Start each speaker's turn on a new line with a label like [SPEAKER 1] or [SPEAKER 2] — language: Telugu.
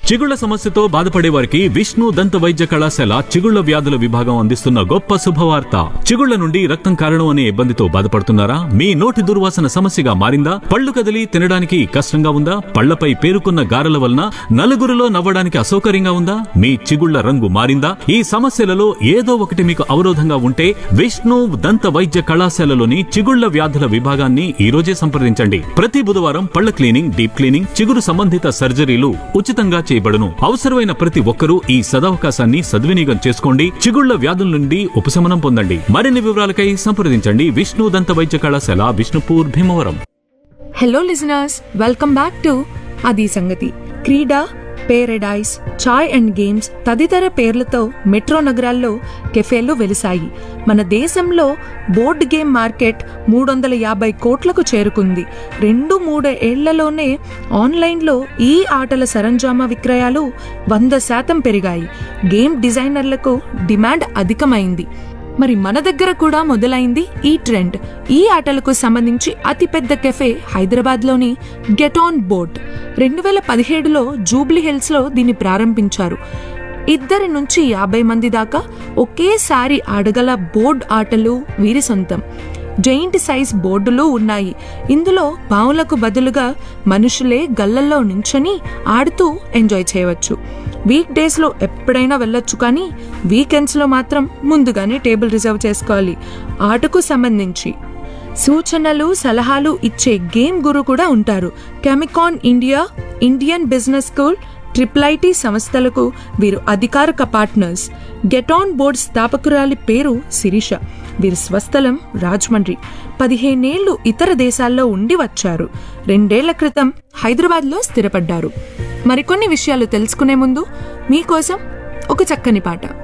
[SPEAKER 1] చిగుళ్ల సమస్యతో బాధపడే వారికి విష్ణు దంత వైద్య కళాశాల చిగుళ్ల వ్యాధుల విభాగం అందిస్తున్న గొప్ప శుభవార్త చిగుళ్ల నుండి రక్తం కారణం అనే ఇబ్బందితో బాధపడుతున్నారా మీ నోటి దుర్వాసన సమస్యగా మారిందా పళ్ళు కదిలి తినడానికి కష్టంగా ఉందా పళ్లపై పేరుకున్న గారెల వలన నలుగురిలో నవ్వడానికి అసౌకర్యంగా ఉందా మీ చిగుళ్ల రంగు మారిందా ఈ సమస్యలలో ఏదో ఒకటి మీకు అవరోధంగా ఉంటే విష్ణు దంత వైద్య కళాశాలలోని చిగుళ్ల వ్యాధుల విభాగాన్ని ఈ రోజే సంప్రదించండి ప్రతి బుధవారం పళ్ల క్లీనింగ్ డీప్ క్లీనింగ్ చిగురు సంబంధిత సర్జరీలు ఉచితంగా చేయబడును అవసరమైన ప్రతి ఒక్కరూ ఈ సదవకాశాన్ని సద్వినియోగం చేసుకోండి చిగుళ్ల వ్యాధుల నుండి ఉపశమనం పొందండి మరిన్ని వివరాలకై సంప్రదించండి విష్ణు దంత వైద్య కళాశాల Vishnupur Bhimavaram
[SPEAKER 2] hello listeners welcome back to అది సంగతి క్రీడ పేరడైస్ చాయ్ అండ్ గేమ్స్ తదితర పేర్లతో మెట్రో నగరాల్లో కెఫేలు వెలిశాయి మన దేశంలో బోర్డ్ గేమ్ మార్కెట్ మూడు వందల యాభై కోట్లకు చేరుకుంది రెండు మూడు ఏళ్లలోనే ఆన్లైన్లో ఈ ఆటల సరంజామా విక్రయాలు వంద శాతం పెరిగాయి గేమ్ డిజైనర్లకు డిమాండ్ అధికమైంది మరి మన దగ్గర కూడా మొదలైంది ఈ ట్రెండ్ ఈ ఆటలకు సంబంధించి అతిపెద్ద కెఫే హైదరాబాద్లోని గెట్ ఆన్ బోర్డ్ రెండు వేల పదిహేడులో జూబ్లీ హిల్స్లో దీన్ని ప్రారంభించారు ఇద్దరి నుంచి యాభై మంది దాకా ఒకేసారి ఆడగల బోర్డ్ ఆటలు వీరి సొంతం జైంట్ సైజ్ బోర్డులు ఉన్నాయి ఇందులో పావులకు బదులుగా మనుషులే గల్లల్లో నించొని ఆడుతూ ఎంజాయ్ చేయవచ్చు వీక్ డేస్ లో ఎప్పుడైనా వెళ్ళొచ్చు కానీ వీకెండ్స్ లో మాత్రం ముందుగానే టేబుల్ రిజర్వ్ చేసుకోవాలి ఆటకు సంబంధించి సూచనలు సలహాలు ఇచ్చే గేమ్ గురు కూడా ఉంటారు కెమికాన్ India Indian business school triple IT సంస్థలకు వీరు అధికారిక పార్ట్నర్స్ గెట్ ఆన్ బోర్డ్ స్థాపకురాలి పేరు శిరీష వీరి స్వస్థలం రాజమండ్రి పదిహేనేళ్లు ఇతర దేశాల్లో ఉండి వచ్చారు రెండేళ్ల క్రితం హైదరాబాద్లో స్థిరపడ్డారు మరికొన్ని విషయాలు తెలుసుకునే ముందు మీకోసం ఒక చక్కని పాట